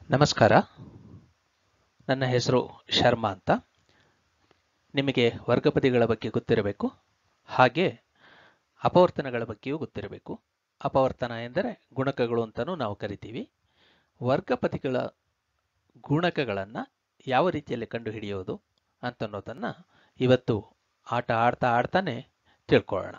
ನಮಸ್ಕಾರ ನನ್ನ ಹೆಸರು ಶರ್ಮಾ ಅಂತ ನಿಮಗೆ ವರ್ಗಪದಿಗಳ ಬಗ್ಗೆ ಗೊತ್ತಿರಬೇಕು ಹಾಗೆ ಅಪವರ್ತನಗಳ ಬಗ್ಗೆಯೂ ಗೊತ್ತಿರಬೇಕು ಅಪವರ್ತನ ಎಂದರೆ ಗುಣಕಗಳು ಅಂತಲೂ ನಾವು ಕರಿತೀವಿ ವರ್ಗಪದಿಗಳ ಗುಣಕಗಳನ್ನು ಯಾವ ರೀತಿಯಲ್ಲಿ ಕಂಡುಹಿಡಿಯೋದು ಅಂತನ್ನೋದನ್ನು ಇವತ್ತು ಆಟ ಆಡ್ತಾ ಆಡ್ತಾನೆ ತಿಳ್ಕೊಳ್ಳೋಣ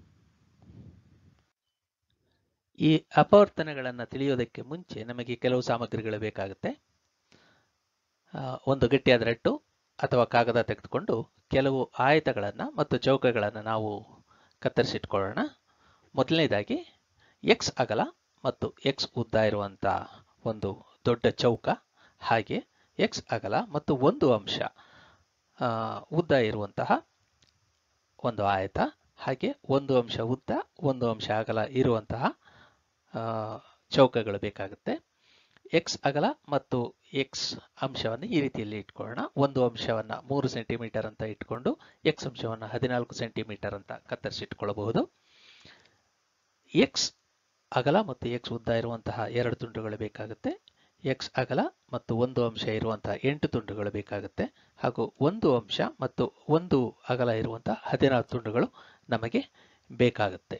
ಈ ಅಪವರ್ತನಗಳನ್ನು ತಿಳಿಯೋದಕ್ಕೆ ಮುಂಚೆ ನಮಗೆ ಕೆಲವು ಸಾಮಗ್ರಿಗಳು ಬೇಕಾಗುತ್ತೆ ಆ, ಒಂದು ಗಟ್ಟಿಯಾದ ರಟ್ಟು ಅಥವಾ ಕಾಗದ ತೆಗೆದುಕೊಂಡು ಕೆಲವು ಆಯತಗಳನ್ನು ಮತ್ತು ಚೌಕಗಳನ್ನು ನಾವು ಕತ್ತರಿಸಿಟ್ಕೊಳ್ಳೋಣ ಮೊದಲನೇದಾಗಿ ಎಕ್ಸ್ ಅಗಲ ಮತ್ತು ಎಕ್ಸ್ ಉದ್ದ ಇರುವಂಥ ಒಂದು ದೊಡ್ಡ ಚೌಕ ಹಾಗೆ ಎಕ್ಸ್ ಅಗಲ ಮತ್ತು ಒಂದು ಅಂಶ ಆ, ಉದ್ದ ಇರುವಂತಹ ಒಂದು ಆಯತ ಹಾಗೆ ಒಂದು ಅಂಶ ಉದ್ದ ಒಂದು ಅಂಶ ಅಗಲ ಇರುವಂತಹ ಆ, ಚೌಕಗಳು ಬೇಕಾಗುತ್ತೆ ಎಕ್ಸ್ ಅಗಲ ಮತ್ತು ಎಕ್ಸ್ ಅಂಶವನ್ನು ಈ ರೀತಿಯಲ್ಲಿ ಇಟ್ಕೊಳ್ಳೋಣ ಒಂದು ಅಂಶವನ್ನು ಮೂರು ಸೆಂಟಿಮೀಟರ್ ಅಂತ ಇಟ್ಕೊಂಡು ಎಕ್ಸ್ ಅಂಶವನ್ನು ಹದಿನಾಲ್ಕು ಸೆಂಟಿಮೀಟರ್ ಅಂತ ಕತ್ತರಿಸಿಟ್ಕೊಳ್ಳಬಹುದು ಎಕ್ಸ್ ಅಗಲ ಮತ್ತು ಎಕ್ಸ್ ಉದ್ದ ಇರುವಂತಹ ಎರಡು ತುಂಡುಗಳು ಬೇಕಾಗುತ್ತೆ ಎಕ್ಸ್ ಅಗಲ ಮತ್ತು ಒಂದು ಅಂಶ ಇರುವಂತಹ ಎಂಟು ತುಂಡುಗಳು ಬೇಕಾಗುತ್ತೆ ಹಾಗೂ ಒಂದು ಅಂಶ ಮತ್ತು ಒಂದು ಅಗಲ ಇರುವಂತಹ ಹದಿನಾರು ತುಂಡುಗಳು ನಮಗೆ ಬೇಕಾಗುತ್ತೆ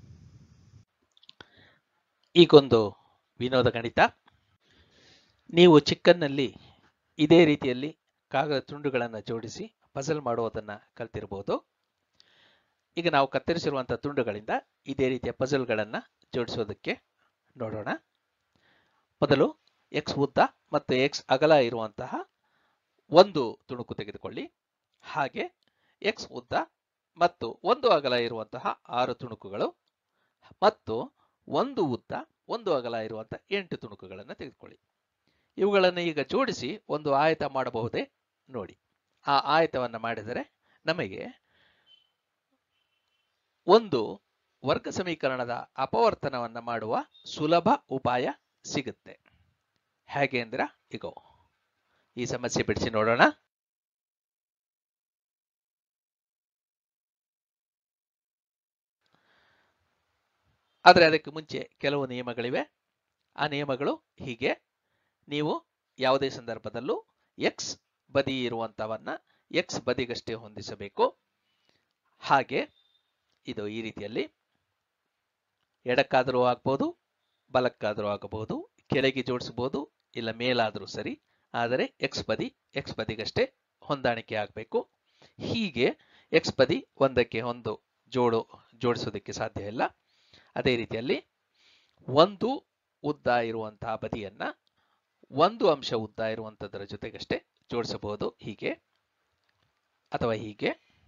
ಈಗೊಂದು ವಿನೋದ ಗಣಿತ ನೀವು ಚಿಕ್ಕನ್ನಲ್ಲಿ ಇದೇ ರೀತಿಯಲ್ಲಿ ಕಾಗದ ತುಂಡುಗಳನ್ನು ಜೋಡಿಸಿ ಪಜಲ್ ಮಾಡುವುದನ್ನು ಕಲ್ತಿರಬಹುದು ಈಗ ನಾವು ಕತ್ತರಿಸಿರುವಂತಹ ತುಂಡುಗಳಿಂದ ಇದೇ ರೀತಿಯ ಪಜಲ್ಗಳನ್ನು ಜೋಡಿಸೋದಕ್ಕೆ ನೋಡೋಣ ಮೊದಲು ಎಕ್ಸ್ ಉದ್ದ ಮತ್ತು ಎಕ್ಸ್ ಅಗಲ ಇರುವಂತಹ ಒಂದು ತುಣುಕು ತೆಗೆದುಕೊಳ್ಳಿ ಹಾಗೆ ಎಕ್ಸ್ ಉದ್ದ ಮತ್ತು ಒಂದು ಅಗಲ ಇರುವಂತಹ ಆರು ತುಣುಕುಗಳು ಮತ್ತು ಒಂದು ಉದ್ದ ಒಂದು ಅಗಲ ಇರುವಂತಹ ಎಂಟು ತುಣುಕುಗಳನ್ನು ತೆಗೆದುಕೊಳ್ಳಿ ಇವುಗಳನ್ನು ಈಗ ಜೋಡಿಸಿ ಒಂದು ಆಯತ ಮಾಡಬಹುದೇ ನೋಡಿ ಆ ಆಯತವನ್ನು ಮಾಡಿದರೆ ನಮಗೆ ಒಂದು ವರ್ಗ ಸಮೀಕರಣದ ಅಪವರ್ತನವನ್ನು ಮಾಡುವ ಸುಲಭ ಉಪಾಯ ಸಿಗುತ್ತೆ ಹೇಗೆ ಅಂದ್ರ ಇಗೋ ಈ ಸಮಸ್ಯೆ ಬಿಡಿಸಿ ನೋಡೋಣ ಆದರೆ ಅದಕ್ಕೆ ಮುಂಚೆ ಕೆಲವು ನಿಯಮಗಳಿವೆ ಆ ನಿಯಮಗಳು ಹೀಗೆ ನೀವು ಯಾವುದೇ ಸಂದರ್ಭದಲ್ಲೂ ಎಕ್ಸ್ ಬದಿ ಇರುವಂತವನ್ನ ಎಕ್ಸ್ ಬದಿಗಷ್ಟೇ ಹೊಂದಿಸಬೇಕು ಹಾಗೆ ಇದು ಈ ರೀತಿಯಲ್ಲಿ ಎಡಕ್ಕಾದರೂ ಆಗ್ಬೋದು ಬಲಕ್ಕಾದರೂ ಆಗಬಹುದು ಕೆಳಗೆ ಜೋಡಿಸಬಹುದು ಇಲ್ಲ ಮೇಲಾದರೂ ಸರಿ ಆದರೆ ಎಕ್ಸ್ ಬದಿ ಎಕ್ಸ್ ಬದಿಗಷ್ಟೇ ಹೊಂದಾಣಿಕೆ ಆಗಬೇಕು ಹೀಗೆ ಎಕ್ಸ್ ಬದಿ ಒಂದಕ್ಕೆ ಒಂದು ಜೋಡು ಜೋಡಿಸೋದಕ್ಕೆ ಸಾಧ್ಯ ಇಲ್ಲ ಅದೇ ರೀತಿಯಲ್ಲಿ ಒಂದು ಉದ್ದ ಇರುವಂತಹ ಬದಿಯನ್ನ ಒಂದು ಅಂಶ ಉದ್ದ ಇರುವಂತದರ ಜೊತೆಗಷ್ಟೇ ಜೋಡಿಸಬಹುದು ಹೀಗೆ ಅಥವಾ ಹೀಗೆ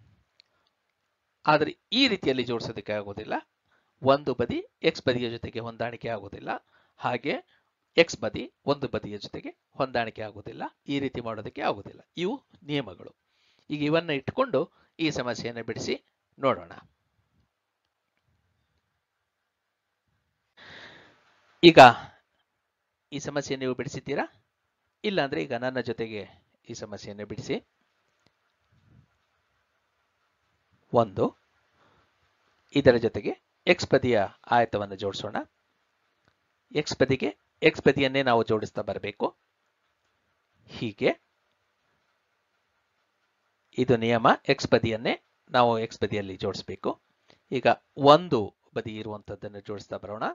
ಆದರೆ ಈ ರೀತಿಯಲ್ಲಿ ಜೋಡಿಸೋದಕ್ಕೆ ಆಗೋದಿಲ್ಲ ಒಂದು ಬದಿ ಎಕ್ಸ್ ಬದಿಯ ಜೊತೆಗೆ ಹೊಂದಾಣಿಕೆ ಆಗೋದಿಲ್ಲ ಹಾಗೆ ಎಕ್ಸ್ ಬದಿ ಒಂದು ಬದಿಯ ಜೊತೆಗೆ ಹೊಂದಾಣಿಕೆ ಆಗೋದಿಲ್ಲ ಈ ರೀತಿ ಮಾಡೋದಕ್ಕೆ ಆಗೋದಿಲ್ಲ ಇವು ನಿಯಮಗಳು ಈಗ ಇವನ್ನ ಇಟ್ಕೊಂಡು ಈ ಸಮಸ್ಯೆಯನ್ನು ಬಿಡಿಸಿ ನೋಡೋಣ ಈಗ ಈ ಸಮಸ್ಯೆ ನೀವು ಬಿಡಿಸಿದ್ದೀರಾ ಇಲ್ಲ ಅಂದ್ರೆ ಈಗ ನನ್ನ ಜೊತೆಗೆ ಈ ಸಮಸ್ಯೆಯನ್ನು ಬಿಡಿಸಿ ಒಂದು ಇದರ ಜೊತೆಗೆ ಎಕ್ಸ್ ಬದಿಯ ಆಯತವನ್ನು ಜೋಡಿಸೋಣ ಎಕ್ಸ್ ಬದಿಗೆ ಎಕ್ಸ್ ಬದಿಯನ್ನೇ ನಾವು ಜೋಡಿಸ್ತಾ ಬರಬೇಕು ಹೀಗೆ ಇದು ನಿಯಮ ಎಕ್ಸ್ ಬದಿಯನ್ನೇ ನಾವು ಎಕ್ಸ್ ಬದಿಯಲ್ಲಿ ಜೋಡಿಸಬೇಕು ಈಗ ಒಂದು ಬದಿ ಇರುವಂತದ್ದನ್ನು ಜೋಡಿಸ್ತಾ ಬರೋಣ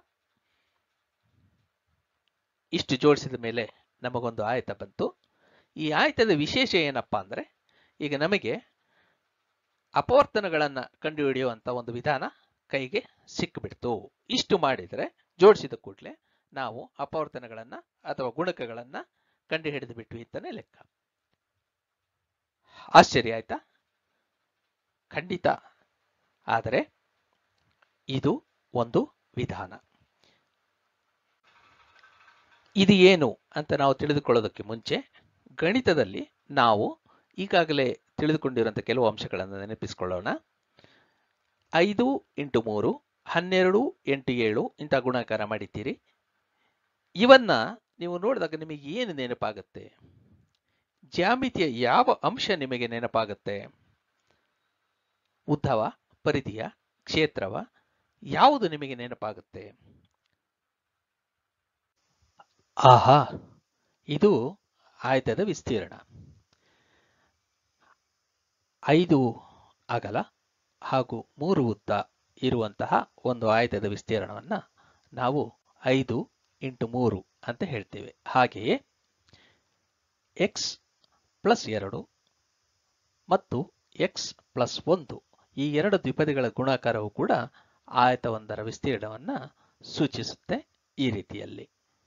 ಇಷ್ಟು ಜೋಡಿಸಿದ ಮೇಲೆ ನಮಗೊಂದು ಆಯತ ಬಂತು ಈ ಆಯತದ ವಿಶೇಷ ಏನಪ್ಪಾ ಅಂದ್ರೆ ಈಗ ನಮಗೆ ಅಪವರ್ತನಗಳನ್ನ ಕಂಡುಹಿಡಿಯುವಂತ ಒಂದು ವಿಧಾನ ಕೈಗೆ ಸಿಕ್ಕಿಬಿಡ್ತು ಇಷ್ಟು ಮಾಡಿದರೆ ಜೋಡಿಸಿದ ಕೂಡಲೇ ನಾವು ಅಪವರ್ತನಗಳನ್ನ ಅಥವಾ ಗುಣಕಗಳನ್ನ ಕಂಡು ಹಿಡಿದು ಬಿಟ್ವಿ ಅಂತಾನೆ ಲೆಕ್ಕ ಆಶ್ಚರ್ಯ ಆಯ್ತಾ ಖಂಡಿತ ಆದರೆ ಇದು ಒಂದು ವಿಧಾನ ಇದು ಏನು ಅಂತ ನಾವು ತಿಳಿದುಕೊಳ್ಳೋದಕ್ಕೆ ಮುಂಚೆ ಗಣಿತದಲ್ಲಿ ನಾವು ಈಗಾಗಲೇ ತಿಳಿದುಕೊಂಡಿರುವಂಥ ಕೆಲವು ಅಂಶಗಳನ್ನು ನೆನಪಿಸಿಕೊಳ್ಳೋಣ ಐದು ಇಂಟು ಮೂರು ಹನ್ನೆರಡು ಎಂಟು ಏಳು ಇಂಥ ಗುಣಾಕಾರ ಮಾಡಿದ್ದೀರಿ ಇವನ್ನ ನೀವು ನೋಡಿದಾಗ ನಿಮಗೆ ಏನು ನೆನಪಾಗುತ್ತೆ ಜ್ಯಾಮಿತಿಯ ಯಾವ ಅಂಶ ನಿಮಗೆ ನೆನಪಾಗುತ್ತೆ ಉದ್ದವ ಪರಿಧಿಯ ಕ್ಷೇತ್ರವ ಯಾವುದು ನಿಮಗೆ ನೆನಪಾಗುತ್ತೆ ಆಹಾ ಇದು ಆಯತದ ವಿಸ್ತೀರ್ಣ ಐದು ಅಗಲ ಹಾಗೂ ಮೂರು ಉದ್ದ ಇರುವಂತಹ ಒಂದು ಆಯತದ ವಿಸ್ತೀರ್ಣವನ್ನ ನಾವು ಐದು ಇಂಟು ಮೂರು ಅಂತ ಹೇಳ್ತೇವೆ ಹಾಗೆಯೇ ಎಕ್ಸ್ ಪ್ಲಸ್ ಎರಡು ಮತ್ತು ಎಕ್ಸ್ ಪ್ಲಸ್ ಒಂದು ಈ ಎರಡು ದ್ವಿಪದಿಗಳ ಗುಣಾಕಾರವು ಕೂಡ ಆಯತವೊಂದರ ವಿಸ್ತೀರ್ಣವನ್ನ ಸೂಚಿಸುತ್ತೆ ಈ ರೀತಿಯಲ್ಲಿ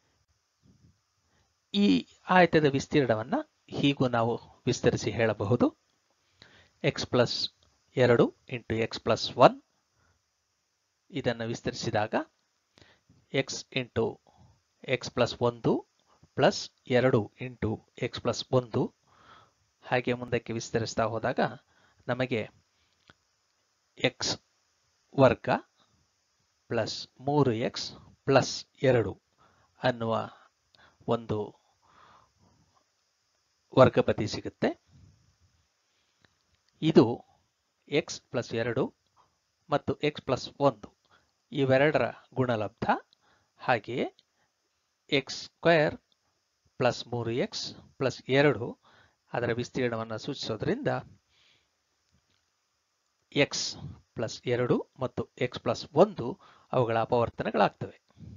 ಈ ಆಯತದ ವಿಸ್ತೀರ್ಣವನ್ನ ಹೀಗೂ ನಾವು ವಿಸ್ತರಿಸಿ ಹೇಳಬಹುದು ಎಕ್ಸ್ ಪ್ಲಸ್ ಎರಡು ಇಂಟು ಎಕ್ಸ್ ಪ್ಲಸ್ ಒನ್ ಇದನ್ನು ವಿಸ್ತರಿಸಿದಾಗ ಎಕ್ಸ್ ಇಂಟು ಎಕ್ಸ್ ಪ್ಲಸ್ ಒಂದು ಪ್ಲಸ್ ಎರಡು ಇಂಟು ಎಕ್ಸ್ ಪ್ಲಸ್ ಒಂದು ಹಾಗೆ ಮುಂದಕ್ಕೆ ವಿಸ್ತರಿಸ್ತಾ ಹೋದಾಗ ನಮಗೆ ಎಕ್ಸ್ ವರ್ಗ ಪ್ಲಸ್ ಮೂರು ಎಕ್ಸ್ ಪ್ಲಸ್ ಎರಡು ಅನ್ನುವ ಒಂದು ವರ್ಗಪತಿ ಸಿಗುತ್ತೆ ಇದು ಎಕ್ಸ್ ಪ್ಲಸ್ ಎರಡು ಮತ್ತು ಎಕ್ಸ್ ಪ್ಲಸ್ ಒಂದು ಇವೆರಡರ ಗುಣಲಬ್ಧ ಹಾಗೆಯೇ ಎಕ್ಸ್ ಸ್ಕ್ವೇರ್ ಪ್ಲಸ್ ಮೂರು ಎಕ್ಸ್ ಪ್ಲಸ್ ಎರಡು ಅದರ ವಿಸ್ತೀರ್ಣವನ್ನು ಸೂಚಿಸೋದ್ರಿಂದ ಎಕ್ಸ್ ಪ್ಲಸ್ ಎರಡು ಮತ್ತು ಎಕ್ಸ್ ಪ್ಲಸ್ ಒಂದು ಅವುಗಳ ಅಪವರ್ತನಗಳಾಗ್ತವೆ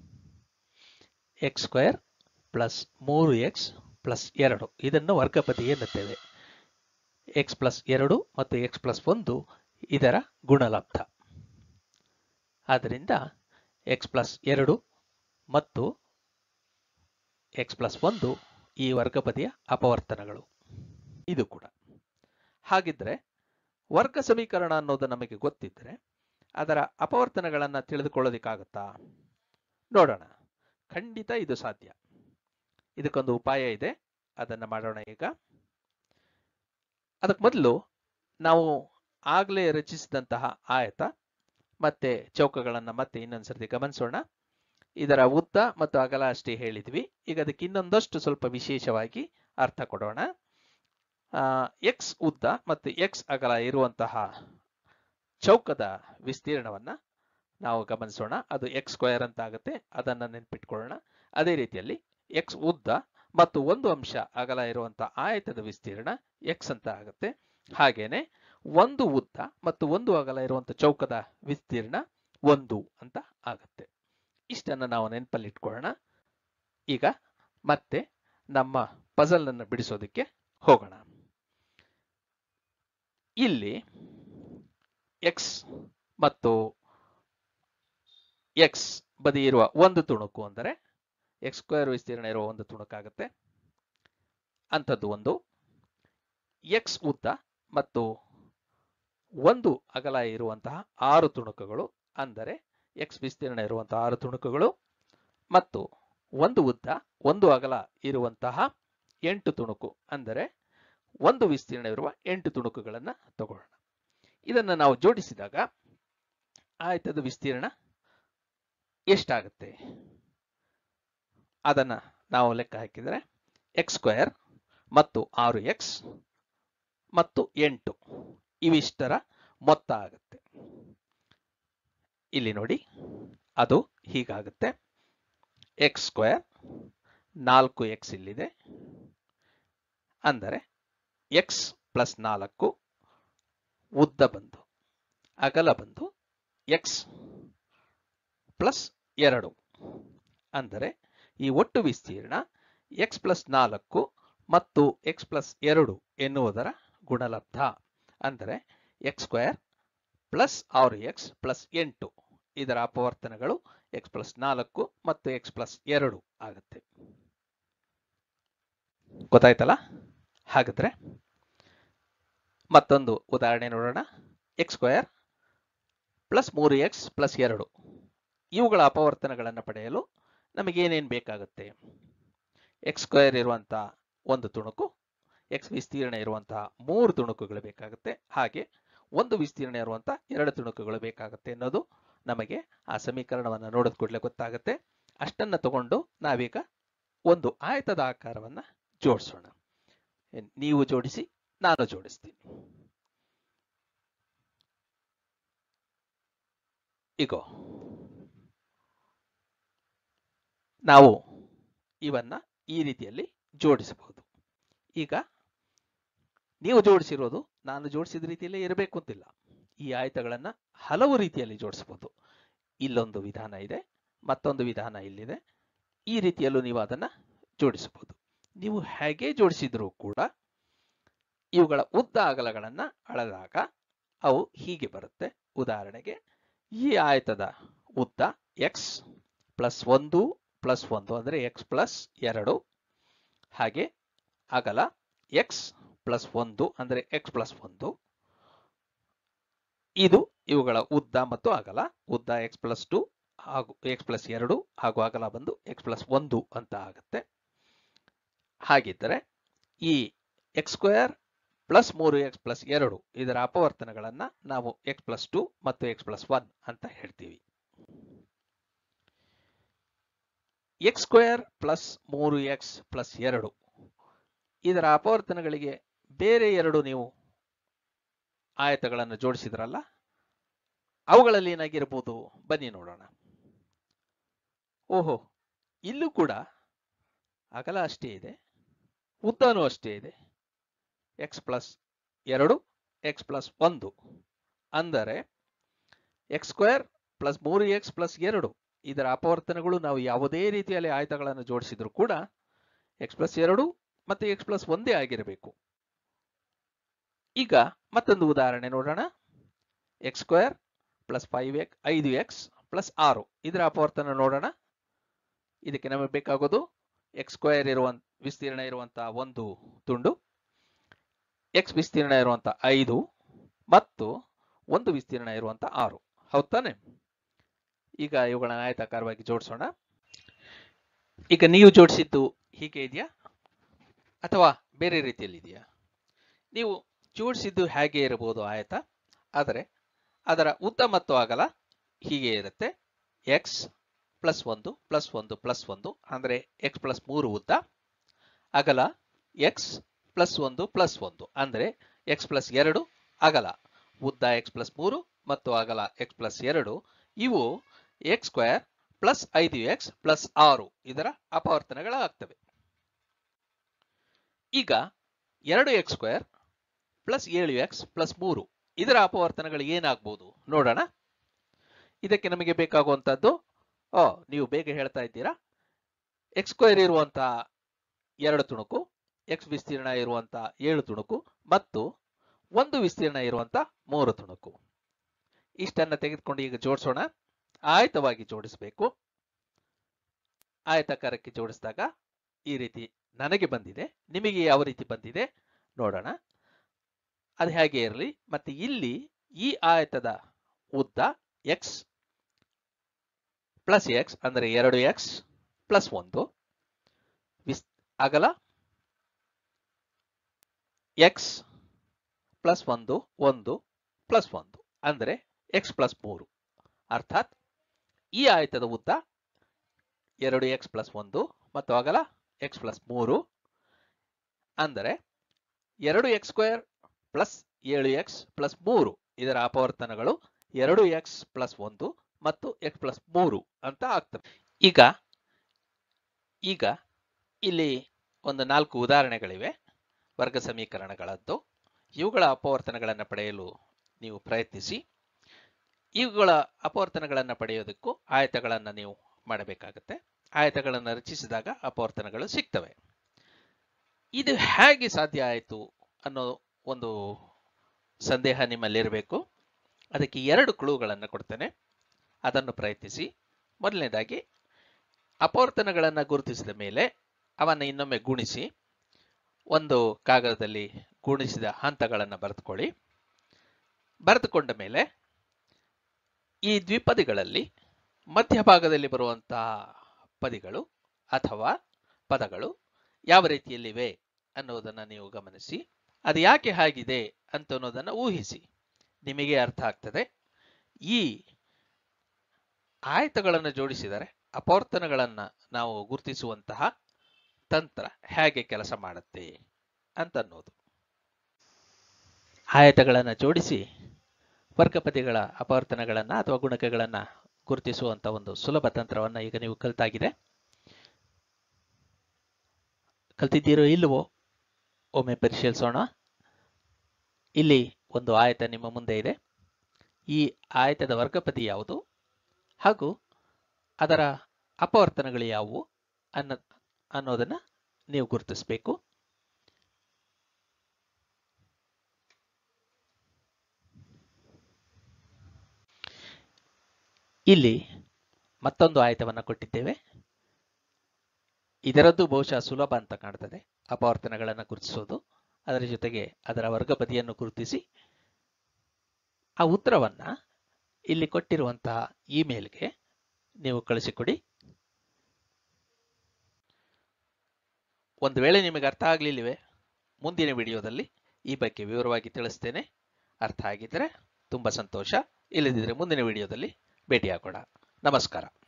ಎಕ್ಸ್ ಸ್ಕ್ವೇರ್ ಪ್ಲಸ್ ಮೂರು ಎಕ್ಸ್ ಪ್ಲಸ್ ಎರಡು ಇದನ್ನು ವರ್ಗಪತಿ ಎನ್ನುತ್ತೇವೆ ಎಕ್ಸ್ ಪ್ಲಸ್ ಎರಡು ಮತ್ತು ಎಕ್ಸ್ ಪ್ಲಸ್ ಒಂದು ಇದರ ಗುಣಲಬ್ಧ ಆದ್ದರಿಂದ ಎಕ್ಸ್ ಪ್ಲಸ್ ಎರಡು ಮತ್ತು ಎಕ್ಸ್ ಪ್ಲಸ್ ಒಂದು ಈ ವರ್ಗಪತಿಯ ಅಪವರ್ತನಗಳು ಇದು ಕೂಡ ಹಾಗಿದ್ರೆ ವರ್ಗ ಸಮೀಕರಣ ಅನ್ನೋದು ನಮಗೆ ಗೊತ್ತಿದ್ರೆ ಅದರ ಅಪವರ್ತನಗಳನ್ನು ತಿಳಿದುಕೊಳ್ಳೋದಿಕ್ಕಾಗತ್ತಾ ನೋಡೋಣ ಖಂಡಿತ ಇದು ಸಾಧ್ಯ ಇದಕ್ಕೊಂದು ಉಪಾಯ ಇದೆ ಅದನ್ನು ಮಾಡೋಣ ಈಗ ಅದಕ್ಕೆ ಮೊದಲು ನಾವು ಆಗಲೇ ರಚಿಸಿದಂತಹ ಆಯತ ಮತ್ತೆ ಚೌಕಗಳನ್ನು ಮತ್ತೆ ಇನ್ನೊಂದ್ಸರ್ತಿ ಗಮನಿಸೋಣ ಇದರ ಉದ್ದ ಮತ್ತು ಅಗಲ ಅಷ್ಟೇ ಹೇಳಿದ್ವಿ ಈಗ ಅದಕ್ಕೆ ಇನ್ನೊಂದಷ್ಟು ಸ್ವಲ್ಪ ವಿಶೇಷವಾಗಿ ಅರ್ಥ ಕೊಡೋಣ ಎಕ್ಸ್ ಉದ್ದ ಮತ್ತು ಎಕ್ಸ್ ಅಗಲ ಇರುವಂತಹ ಚೌಕದ ವಿಸ್ತೀರ್ಣವನ್ನ ನಾವು ಗಮನಿಸೋಣ ಅದು ಎಕ್ಸ್ ಸ್ಕ್ವೇರ್ ಅಂತ ಆಗುತ್ತೆ ಅದನ್ನ ನೆನ್ಪಿಟ್ಕೊಳ್ಳೋಣ ಅದೇ ರೀತಿಯಲ್ಲಿ ಎಕ್ಸ್ ಉದ್ದ ಮತ್ತು ಒಂದು ಅಂಶ ಅಗಲ ಇರುವಂತಹ ಆಯತದ ವಿಸ್ತೀರ್ಣ ಎಕ್ಸ್ ಅಂತ ಆಗುತ್ತೆ ಹಾಗೇನೆ ಒಂದು ಉದ್ದ ಮತ್ತು ಒಂದು ಅಗಲ ಇರುವಂತಹ ಚೌಕದ ವಿಸ್ತೀರ್ಣ ಒಂದು ಅಂತ ಆಗುತ್ತೆ ಇಷ್ಟನ್ನು ನಾವು ನೆನಪಲ್ಲಿ ಇಟ್ಕೊಳ್ಳೋಣ ಈಗ ಮತ್ತೆ ನಮ್ಮ ಪಜಲ್ ಅನ್ನು ಬಿಡಿಸೋದಕ್ಕೆ ಹೋಗೋಣ ಇಲ್ಲಿ ಎಕ್ಸ್ ಮತ್ತು ಎಕ್ಸ್ ಬದಿ ಇರುವ ಒಂದು ತುಣುಕು ಅಂದರೆ ಎಕ್ಸ್ ಸ್ಕ್ವೇರ್ ವಿಸ್ತೀರ್ಣ ಇರುವ ಒಂದು ತುಣುಕಾಗುತ್ತೆ ಅಂಥದ್ದು ಒಂದು ಎಕ್ಸ್ ಉದ್ದ ಮತ್ತು ಒಂದು ಅಗಲ ಇರುವಂತಹ ಆರು ತುಣುಕುಗಳು ಅಂದರೆ ಎಕ್ಸ್ ವಿಸ್ತೀರ್ಣ ಇರುವಂತಹ ಆರು ತುಣುಕುಗಳು ಮತ್ತು ಒಂದು ಉದ್ದ ಒಂದು ಅಗಲ ಇರುವಂತಹ ಎಂಟು ತುಣುಕು ಅಂದರೆ ಒಂದು ವಿಸ್ತೀರ್ಣ ಇರುವ ಎಂಟು ತುಣುಕುಗಳನ್ನು ತಗೊಳ್ಳೋಣ ಇದನ್ನು ನಾವು ಜೋಡಿಸಿದಾಗ ಆಯತದ ವಿಸ್ತೀರ್ಣ ಎಷ್ಟಾಗುತ್ತೆ ಅದನ್ನ ನಾವು ಲೆಕ್ಕ ಹಾಕಿದರೆ ಎಕ್ಸ್ ಸ್ಕ್ವೇರ್ ಮತ್ತು ಆರು ಎಕ್ಸ್ ಮತ್ತು ಎಂಟು ಇವಿಷ್ಟರ ಮೊತ್ತ ಆಗುತ್ತೆ ಇಲ್ಲಿ ನೋಡಿ ಅದು ಹೀಗಾಗುತ್ತೆ ಎಕ್ಸ್ ಸ್ಕ್ವೇರ್ ನಾಲ್ಕು ಎಕ್ಸ್ ಇಲ್ಲಿದೆ ಅಂದರೆ ಎಕ್ಸ್ ಪ್ಲಸ್ ನಾಲ್ಕು ಉದ್ದ ಬಂದು ಅಗಲ ಬಂದು ಎಕ್ಸ್ ಪ್ಲಸ್ ಎರಡು ಅಂದರೆ ಈ ಒಟ್ಟು ವಿಸ್ತೀರ್ಣ ಎಕ್ಸ್ ಪ್ಲಸ್ ನಾಲ್ಕು ಮತ್ತು ಎಕ್ಸ್ ಪ್ಲಸ್ ಎರಡು ಎನ್ನುವುದರ ಗುಣಲಬ್ಧ ಅಂದರೆ ಎಕ್ಸ್ ಸ್ಕ್ವೇರ್ ಪ್ಲಸ್ ಆರು ಎಕ್ಸ್ ಪ್ಲಸ್ ಎಂಟು ಇದರ ಅಪವರ್ತನಗಳು ಎಕ್ಸ್ ಪ್ಲಸ್ ನಾಲ್ಕು ಮತ್ತು ಎಕ್ಸ್ ಪ್ಲಸ್ ಎರಡು ಆಗುತ್ತೆ ಗೊತ್ತಾಯ್ತಲ್ಲ ಹಾಗಾದ್ರೆ ಮತ್ತೊಂದು ಉದಾಹರಣೆ ನೋಡೋಣ ಎಕ್ಸ್ ಸ್ಕ್ವೇರ್ ಪ್ಲಸ್ ಮೂರು ಎಕ್ಸ್ ಪ್ಲಸ್ ಎರಡು ಇವುಗಳ ಅಪವರ್ತನಗಳನ್ನು ಪಡೆಯಲು ನಮಗೇನೇನು ಬೇಕಾಗುತ್ತೆ ಎಕ್ಸ್ ಸ್ಕ್ವೇರ್ ಇರುವಂತಹ ಒಂದು ತುಣುಕು ಎಕ್ಸ್ ವಿಸ್ತೀರ್ಣ ಇರುವಂತಹ ಮೂರು ತುಣುಕುಗಳು ಬೇಕಾಗುತ್ತೆ ಹಾಗೆ ಒಂದು ವಿಸ್ತೀರ್ಣ ಇರುವಂತಹ ಎರಡು ತುಣುಕುಗಳು ಬೇಕಾಗುತ್ತೆ ಅನ್ನೋದು ನಮಗೆ ಆ ಸಮೀಕರಣವನ್ನು ನೋಡಿದ ಕೂಡಲೇ ಗೊತ್ತಾಗುತ್ತೆ ಅಷ್ಟನ್ನ ತಗೊಂಡು ನಾವೀಗ ಒಂದು ಆಯತದ ಆಕಾರವನ್ನ ಜೋಡಿಸೋಣ ನೀವು ಜೋಡಿಸಿ ನಾನು ಜೋಡಿಸ್ತೀನಿ ಇಗೋ ನಾವು ಇವನ್ನ ಈ ರೀತಿಯಲ್ಲಿ ಜೋಡಿಸಬಹುದು ಈಗ ನೀವು ಜೋಡಿಸಿರೋದು ನಾನು ಜೋಡಿಸಿದ ರೀತಿಯಲ್ಲೇ ಇರಬೇಕು ಅಂತಿಲ್ಲ ಈ ಆಯತಗಳನ್ನು ಹಲವು ರೀತಿಯಲ್ಲಿ ಜೋಡಿಸಬಹುದು ಇಲ್ಲೊಂದು ವಿಧಾನ ಇದೆ ಮತ್ತೊಂದು ವಿಧಾನ ಇಲ್ಲಿದೆ ಈ ರೀತಿಯಲ್ಲೂ ನೀವು ಅದನ್ನು ಜೋಡಿಸಬಹುದು ನೀವು ಹೇಗೆ ಜೋಡಿಸಿದರೂ ಕೂಡ ಇವುಗಳ ಉದ್ದ ಅಗಲಗಳನ್ನು ಅಳೆದಾಗ ಅವು ಹೀಗೆ ಬರುತ್ತೆ ಉದಾಹರಣೆಗೆ ಈ ಆಯತದ ಉದ್ದ ಎಕ್ಸ್ ಪ್ಲಸ್ ಒಂದು ಪ್ಲಸ್ ಒಂದು ಅಂದರೆ ಎಕ್ಸ್ ಪ್ಲಸ್ ಎರಡು ಹಾಗೆ ಅಗಲ ಎಕ್ಸ್ ಪ್ಲಸ್ ಒಂದು ಅಂದರೆ ಎಕ್ಸ್ ಪ್ಲಸ್ ಒಂದು ಇದು ಇವುಗಳ ಉದ್ದ ಮತ್ತು ಅಗಲ ಉದ್ದ ಎಕ್ಸ್ ಪ್ಲಸ್ ಟು ಹಾಗೂ ಎಕ್ಸ್ ಪ್ಲಸ್ ಎರಡು ಹಾಗೂ ಅಗಲ ಬಂದು ಎಕ್ಸ್ ಪ್ಲಸ್ ಒಂದು ಅಂತ ಆಗುತ್ತೆ ಹಾಗಿದ್ದರೆ ಈ ಎಕ್ಸ್ ಸ್ಕ್ವೇರ್ ಪ್ಲಸ್ ಮೂರು ಎಕ್ಸ್ ಪ್ಲಸ್ ಎರಡು ಇದರ ಅಪವರ್ತನಗಳನ್ನು ನಾವು ಎಕ್ಸ್ ಪ್ಲಸ್ ಟು ಮತ್ತು ಎಕ್ಸ್ ಪ್ಲಸ್ ಒನ್ ಅಂತ ಹೇಳ್ತೀವಿ ಎಕ್ಸ್ ಸ್ಕ್ವೇರ್ ಪ್ಲಸ್ ಮೂರು ಎಕ್ಸ್ ಪ್ಲಸ್ ಎರಡು ಇದರ ಅಪವರ್ತನಗಳಿಗೆ ಬೇರೆ ಎರಡು ನೀವು ಆಯತಗಳನ್ನು ಜೋಡಿಸಿದ್ರಲ್ಲ ಅವುಗಳಲ್ಲಿ ಏನಾಗಿರ್ಬೋದು ಬನ್ನಿ ನೋಡೋಣ ಓಹೋ ಇಲ್ಲೂ ಕೂಡ ಅಗಲ ಅಷ್ಟೇ ಇದೆ ಉದ್ದನೂ ಅಷ್ಟೇ ಇದೆ ಎಕ್ಸ್ ಪ್ಲಸ್ ಎರಡು ಎಕ್ಸ್ ಪ್ಲಸ್ ಒಂದು ಅಂದರೆ ಎಕ್ಸ್ ಸ್ಕ್ವೇರ್ ಪ್ಲಸ್ ಮೂರು ಎಕ್ಸ್ ಪ್ಲಸ್ ಎರಡು ಇದರ ಅಪವರ್ತನಗಳು ನಾವು ಯಾವುದೇ ರೀತಿಯಲ್ಲಿ ಆಯತಗಳನ್ನು ಜೋಡಿಸಿದ್ರು ಕೂಡ ಎಕ್ಸ್ ಪ್ಲಸ್ ಎರಡು ಮತ್ತು ಎಕ್ಸ್ ಪ್ಲಸ್ ಒಂದೇ ಆಗಿರಬೇಕು ಈಗ ಮತ್ತೊಂದು ಉದಾಹರಣೆ ನೋಡೋಣ ಎಕ್ಸ್ ಸ್ಕ್ವೇರ್ ಪ್ಲಸ್ ಫೈವ್ ಎಕ್ ಐದು ಎಕ್ಸ್ ಪ್ಲಸ್ ಆರು ಇದರ ಅಪವರ್ತನ ನೋಡೋಣ ಇದಕ್ಕೆ ನಮಗೆ ಬೇಕಾಗೋದು ಎಕ್ಸ್ ಸ್ಕ್ವೇರ್ ಇರುವಂತ ವಿಸ್ತೀರ್ಣ ಇರುವಂತಹ ಒಂದು ತುಂಡು ಎಕ್ಸ್ ವಿಸ್ತೀರ್ಣ ಇರುವಂತ ಐದು ಮತ್ತು ಒಂದು ವಿಸ್ತೀರ್ಣ ಇರುವಂತ ಆರು ಹೌದ್ ತಾನೆ ಈಗ ಇವುಗಳನ್ನ ಆಯತಾಕಾರವಾಗಿ ಜೋಡಿಸೋಣ ಈಗ ನೀವು ಜೋಡಿಸಿದ್ದು ಹೀಗೆ ಇದೆಯಾ ಅಥವಾ ಬೇರೆ ರೀತಿಯಲ್ಲಿ ಇದೆಯಾ ನೀವು ಜೋಡಿಸಿದ್ದು ಹೇಗೆ ಇರಬಹುದು ಆಯತ ಆದರೆ ಅದರ ಉದ್ದ ಮತ್ತು ಅಗಲ ಹೀಗೆ ಇರುತ್ತೆ ಎಕ್ಸ್ ಪ್ಲಸ್ ಒಂದು ಪ್ಲಸ್ ಒಂದು ಪ್ಲಸ್ ಒಂದು ಅಂದರೆ ಎಕ್ಸ್ ಪ್ಲಸ್ ಮೂರು ಉದ್ದ ಅಗಲ ಎಕ್ಸ್ ಪ್ಲಸ್ ಒಂದು ಪ್ಲಸ್ ಒಂದು ಅಂದರೆ ಎಕ್ಸ್ ಪ್ಲಸ್ ಎರಡು ಅಗಲ ಉದ್ದ ಎಕ್ಸ್ ಪ್ಲಸ್ ಮೂರು ಮತ್ತು ಅಗಲ ಎಕ್ಸ್ ಪ್ಲಸ್ ಎರಡು ಇವು ಎಕ್ಸ್ ಸ್ಕ್ವೇರ್ ಪ್ಲಸ್ ಐದು ಎಕ್ಸ್ ಪ್ಲಸ್ ಆರು ಇದರ ಅಪವರ್ತನಗಳಾಗ್ತವೆ ಈಗ ಎರಡು ಎಕ್ಸ್ ಸ್ಕ್ವೇರ್ ಪ್ಲಸ್ ಏಳು ಎಕ್ಸ್ ಪ್ಲಸ್ ಮೂರು ಇದರ ಅಪವರ್ತನಗಳು ಏನಾಗ್ಬೋದು ನೋಡೋಣ ಇದಕ್ಕೆ ನಮಗೆ ಬೇಕಾಗುವಂಥದ್ದು ಓ ನೀವು ಬೇಗ ಹೇಳ್ತಾ ಇದ್ದೀರಾ ಎಕ್ಸ್ ಸ್ಕ್ವೇರ್ ಇರುವಂತಹ ಎರಡು ತುಣುಕು ಎಕ್ಸ್ ವಿಸ್ತೀರ್ಣ ಇರುವಂತಹ ಏಳು ತುಣುಕು ಮತ್ತು ಒಂದು ವಿಸ್ತೀರ್ಣ ಇರುವಂತಹ ಮೂರು ತುಣುಕು ಇಷ್ಟನ್ನ ತೆಗೆದುಕೊಂಡು ಈಗ ಜೋಡಿಸೋಣ ಆಯತವಾಗಿ ಜೋಡಿಸಬೇಕು ಆಯತಾಕಾರಕ್ಕೆ ಜೋಡಿಸಿದಾಗ ಈ ರೀತಿ ನನಗೆ ಬಂದಿದೆ ನಿಮಗೆ ಯಾವ ರೀತಿ ಬಂದಿದೆ ನೋಡೋಣ ಅದು ಹೇಗೆ ಇರಲಿ ಮತ್ತೆ ಇಲ್ಲಿ ಈ ಆಯತದ ಉದ್ದ ಎಕ್ಸ್ ಪ್ಲಸ್ ಎಕ್ಸ್ ಅಂದರೆ ಎರಡು ಎಕ್ಸ್ ಪ್ಲಸ್ ಒಂದು ವಿಸ್ ಅಗಲ ಎಕ್ಸ್ ಪ್ಲಸ್ ಒಂದು ಒಂದು ಪ್ಲಸ್ ಒಂದು ಅಂದರೆ ಎಕ್ಸ್ ಪ್ಲಸ್ ಮೂರು ಅರ್ಥಾತ್ ಈ ಆಯತದ ಉದ್ದ ಎರಡು ಎಕ್ಸ್ ಪ್ಲಸ್ ಒಂದು ಮತ್ತು ಅಗಲ ಎಕ್ಸ್ ಪ್ಲಸ್ ಮೂರು ಅಂದರೆ ಎರಡು ಎಕ್ಸ್ ಸ್ಕ್ವೇರ್ ಪ್ಲಸ್ ಏಳು ಎಕ್ಸ್ ಪ್ಲಸ್ ಮೂರು ಇದರ ಅಪವರ್ತನಗಳು ಎರಡು ಎಕ್ಸ್ ಪ್ಲಸ್ ಒಂದು ಮತ್ತು ಎಕ್ಸ್ ಪ್ಲಸ್ ಮೂರು ಅಂತ ಆಗ್ತವೆ ಈಗ ಈಗ ಇಲ್ಲಿ ಒಂದು ನಾಲ್ಕು ಉದಾಹರಣೆಗಳಿವೆ ವರ್ಗ ಸಮೀಕರಣಗಳದ್ದು ಇವುಗಳ ಅಪವರ್ತನಗಳನ್ನು ಪಡೆಯಲು ನೀವು ಪ್ರಯತ್ನಿಸಿ ಇವುಗಳ ಅಪವರ್ತನಗಳನ್ನು ಪಡೆಯೋದಕ್ಕೂ ಆಯತಗಳನ್ನು ನೀವು ಮಾಡಬೇಕಾಗತ್ತೆ ಆಯತಗಳನ್ನು ರಚಿಸಿದಾಗ ಅಪವರ್ತನಗಳು ಸಿಗ್ತವೆ ಇದು ಹೇಗೆ ಸಾಧ್ಯ ಆಯಿತು ಅನ್ನೋ ಒಂದು ಸಂದೇಹ ನಿಮ್ಮಲ್ಲಿರಬೇಕು ಅದಕ್ಕೆ ಎರಡು ಕ್ಲೂಗಳನ್ನು ಕೊಡ್ತೇನೆ ಅದನ್ನು ಪ್ರಯತ್ನಿಸಿ ಮೊದಲನೇದಾಗಿ ಅಪವರ್ತನಗಳನ್ನು ಗುರುತಿಸಿದ ಮೇಲೆ ಅವನ್ನು ಇನ್ನೊಮ್ಮೆ ಗುಣಿಸಿ ಒಂದು ಕಾಗದದಲ್ಲಿ ಗುಣಿಸಿದ ಹಂತಗಳನ್ನು ಬರೆದುಕೊಳ್ಳಿ ಬರೆದುಕೊಂಡ ಮೇಲೆ ಈ ದ್ವಿಪದಿಗಳಲ್ಲಿ ಮಧ್ಯಭಾಗದಲ್ಲಿ ಬರುವಂತಹ ಪದಿಗಳು ಅಥವಾ ಪದಗಳು ಯಾವ ರೀತಿಯಲ್ಲಿವೆ ಅನ್ನೋದನ್ನು ನೀವು ಗಮನಿಸಿ ಅದು ಯಾಕೆ ಹಾಗಿದೆ ಅಂತ ಅನ್ನೋದನ್ನು ಊಹಿಸಿ ನಿಮಗೆ ಅರ್ಥ ಆಗ್ತದೆ ಈ ಆಯತಗಳನ್ನು ಜೋಡಿಸಿದರೆ ಅಪವರ್ತನಗಳನ್ನು ನಾವು ಗುರುತಿಸುವಂತಹ ತಂತ್ರ ಹೇಗೆ ಕೆಲಸ ಮಾಡುತ್ತೆ ಅಂತ ಅನ್ನೋದು ಆಯತಗಳನ್ನು ಜೋಡಿಸಿ ವರ್ಗಪದಿಗಳ ಅಪವರ್ತನಗಳನ್ನು ಅಥವಾ ಗುಣಕಗಳನ್ನು ಗುರುತಿಸುವಂಥ ಒಂದು ಸುಲಭ ತಂತ್ರವನ್ನು ಈಗ ನೀವು ಕಲಿತಾಗಿದೆ ಕಲ್ತಿದ್ದೀರೋ ಇಲ್ಲವೋ ಒಮ್ಮೆ ಪರಿಶೀಲಿಸೋಣ ಇಲ್ಲಿ ಒಂದು ಆಯತ ನಿಮ್ಮ ಮುಂದೆ ಇದೆ ಈ ಆಯತದ ವರ್ಗಪತಿ ಯಾವುದು ಹಾಗೂ ಅದರ ಅಪವರ್ತನಗಳು ಯಾವುವು ಅನ್ನೋ ಅನ್ನೋದನ್ನ ನೀವು ಗುರುತಿಸಬೇಕು ಇಲ್ಲಿ ಮತ್ತೊಂದು ಆಯತವನ್ನು ಕೊಟ್ಟಿದ್ದೇವೆ ಇದರದ್ದು ಬಹುಶಃ ಸುಲಭ ಅಂತ ಕಾಣ್ತದೆ ಅಪವರ್ತನಗಳನ್ನು ಗುರುತಿಸೋದು ಅದರ ಜೊತೆಗೆ ಅದರ ವರ್ಗಪತಿಯನ್ನು ಗುರುತಿಸಿ ಆ ಉತ್ತರವನ್ನ ಇಲ್ಲಿ ಕೊಟ್ಟಿರುವಂತಹ ಇಮೇಲ್ಗೆ ನೀವು ಕಳಿಸಿಕೊಡಿ ಒಂದು ವೇಳೆ ನಿಮಗೆ ಅರ್ಥ ಆಗಲಿಲ್ಲವೇ ಮುಂದಿನ ವಿಡಿಯೋದಲ್ಲಿ ಈ ಬಗ್ಗೆ ವಿವರವಾಗಿ ತಿಳಿಸ್ತೇನೆ ಅರ್ಥ ಆಗಿದ್ದರೆ ತುಂಬ ಸಂತೋಷ ಇಲ್ಲದಿದ್ದರೆ ಮುಂದಿನ ವಿಡಿಯೋದಲ್ಲಿ ಭೇಟಿಯಾಗೋಣ ನಮಸ್ಕಾರ